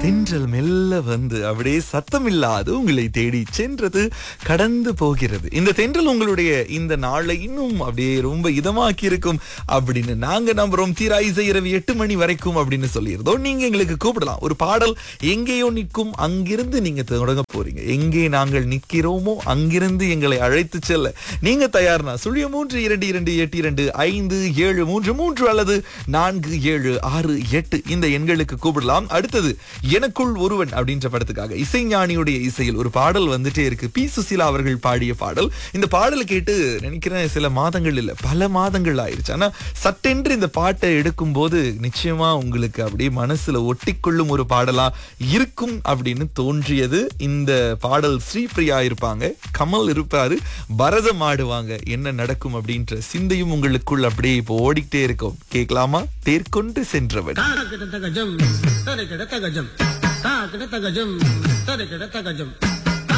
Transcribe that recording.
தென்றல் மெல்ல வந்து அப்படியே சத்தமில்லாது உங்களை தேடி சென்றது கடந்து போகிறது இந்த தென்றல் உங்களுடைய இந்த நாளை இன்னும் அப்படியே ரொம்ப இதமாக்கி இருக்கும் அப்படின்னு நாங்க நம்புறோம் தீரா இசை இரவு எட்டு மணி வரைக்கும் அப்படின்னு சொல்லியிருந்தோம் நீங்க எங்களுக்கு கூப்பிடலாம் ஒரு பாடல் எங்கேயோ நிற்கும் அங்கிருந்து நீங்க தொடங்க போறீங்க எங்கே நாங்கள் நிற்கிறோமோ அங்கிருந்து எங்களை அழைத்து செல்ல நீங்க தயார்னா சுழிய மூன்று இரண்டு இரண்டு எட்டு இரண்டு ஐந்து ஏழு மூன்று மூன்று அல்லது நான்கு ஏழு ஆறு எட்டு இந்த எண்களுக்கு கூப்பிடலாம் அடுத்தது எனக்குள் ஒருவன் அப்படின்ற படத்துக்காக இசைஞானியுடைய இசையில் ஒரு பாடல் வந்துட்டே இருக்கு பி சுசீலா அவர்கள் பாடிய பாடல் இந்த பாடலை கேட்டு நினைக்கிறேன் சில மாதங்கள் இல்ல பல மாதங்கள் ஆயிருச்சு ஆனா சட்டென்று இந்த பாட்டை எடுக்கும் போது நிச்சயமா உங்களுக்கு அப்படியே மனசுல ஒட்டிக்கொள்ளும் ஒரு பாடலா இருக்கும் அப்படின்னு தோன்றியது இந்த பாடல் ஸ்ரீபிரியா இருப்பாங்க கமல் இருப்பாரு பரதம் ஆடுவாங்க என்ன நடக்கும் அப்படின்ற சிந்தையும் உங்களுக்குள் அப்படியே இப்போ ஓடிக்கிட்டே இருக்கும் கேட்கலாமா தேர்கொண்டு சென்றவன் தாரகிட தகஜம் தரகிட தகஜம் தாக்கிட தகஜம் தரகிட தகஜம்